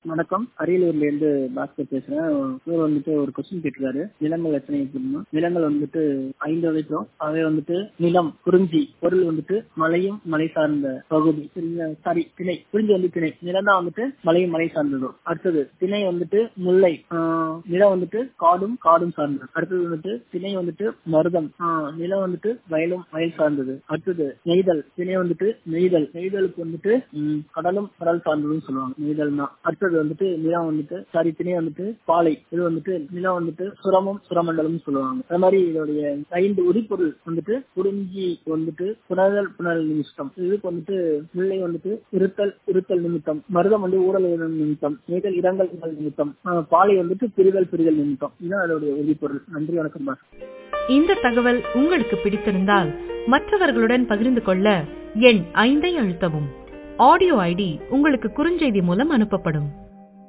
வணக்கம் அரியலூர்ல இருந்து பாஸ்கர் பேசுறேன் இவர் வந்துட்டு ஒரு கொஸ்டின் கேட்டிருக்காரு நிலங்கள் எத்தனை இருக்குன்னா நிலங்கள் வந்துட்டு ஐந்து வகைக்கும் அவை வந்துட்டு நிலம் குறிஞ்சி பொருள் வந்துட்டு மலையும் மலை சார்ந்த பகுதி சாரி திணை குறிஞ்சி வந்து திணை நிலம் தான் வந்துட்டு மலையும் மலை சார்ந்ததும் அடுத்தது திணை வந்துட்டு முல்லை ஆஹ் நிலம் வந்துட்டு காடும் காடும் சார்ந்தது அடுத்தது வந்துட்டு திணை வந்துட்டு மருதம் ஆஹ் நிலம் வந்துட்டு வயலும் வயல் சார்ந்தது அடுத்தது நெய்தல் திணை வந்துட்டு நெய்தல் நெய்தலுக்கு வந்துட்டு ம், கடலும் கடல் சார்ந்ததுன்னு சொல்லுவாங்க நெய்தல்னா அடுத்தது வந்துட்டு நிலம் வந்துட்டு சாரி திணை வந்துட்டு பாலை இது வந்துட்டு நிலம் வந்துட்டு சுரமும் சுரமண்டலம் சொல்லுவாங்க அது மாதிரி இதோடைய ஐந்து உரிப்பொருள் வந்துட்டு குறிஞ்சி வந்துட்டு புனரல் புனரல் நிமிஷம் இதுக்கு வந்துட்டு முல்லை வந்துட்டு இருத்தல் இருத்தல் நிமித்தம் மருதம் வந்து ஊழல் ஊழல் நிமித்தம் நெய்தல் இரங்கல் இரங்கல் நிமித்தம் ஆஹ் பாலை வந்துட்டு பிரிதல் பிரிதல் நிமித்தம் இதுதான் அதோடைய உரிப்பொருள் நன்றி வணக்கம் பாஸ் இந்த தகவல் உங்களுக்கு பிடித்திருந்தால் மற்றவர்களுடன் பகிர்ந்து கொள்ள எண் ஐந்தை அழுத்தவும் ஆடியோ ஐடி உங்களுக்கு குறுஞ்செய்தி மூலம் அனுப்பப்படும்